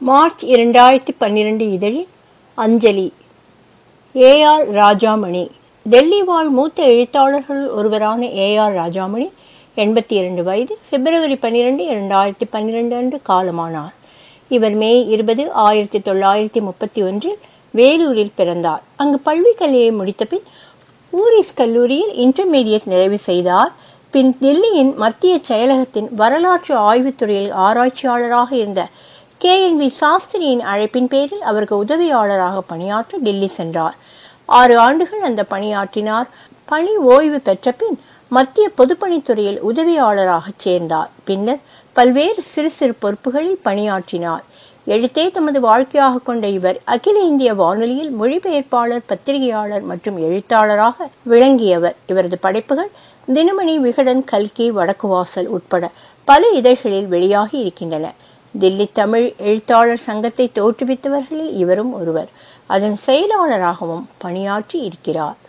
March இரண்டாயிரத்தி பன்னிரண்டு இதழில் அஞ்சலி ஏ ஆர் ராஜாமணி டெல்லி வாழ் மூத்த எழுத்தாளர்கள் ஒருவரான ஏ ஆர் ராஜாமணி எண்பத்தி இரண்டு வயது பிப்ரவரி பன்னிரண்டு இரண்டாயிரத்தி பன்னிரண்டு அன்று காலமானார் இவர் மே இருபது ஆயிரத்தி தொள்ளாயிரத்தி முப்பத்தி ஒன்றில் வேலூரில் பிறந்தார் அங்கு பள்ளி கல்வியை முடித்த பின் ஊரிஸ் கல்லூரியில் இன்டர்மீடியட் நிறைவு செய்தார் பின் டெல்லியின் மத்திய செயலகத்தின் வரலாற்று ஆய்வுத்துறையில் ஆராய்ச்சியாளராக இருந்த கே என் வி சாஸ்திரியின் அழைப்பின் பேரில் அவருக்கு உதவியாளராக பணியாற்ற டெல்லி சென்றார் ஆறு ஆண்டுகள் அந்த பணியாற்றினார் பணி ஓய்வு பெற்ற பின் மத்திய பொதுப்பணித்துறையில் உதவியாளராக சேர்ந்தார் பின்னர் பல்வேறு சிறு சிறு பொறுப்புகளில் பணியாற்றினார் எழுத்தே தமது வாழ்க்கையாக கொண்ட இவர் அகில இந்திய வானொலியில் மொழிபெயர்ப்பாளர் பத்திரிகையாளர் மற்றும் எழுத்தாளராக விளங்கியவர் இவரது படைப்புகள் தினமணி விகடன் கல்கி வடக்குவாசல் உட்பட பல இதழ்களில் வெளியாகி இருக்கின்றன தில்லி தமிழ் எழுத்தாளர் சங்கத்தை தோற்றுவித்தவர்களில் இவரும் ஒருவர் அதன் செயலாளராகவும் பணியாற்றி இருக்கிறார்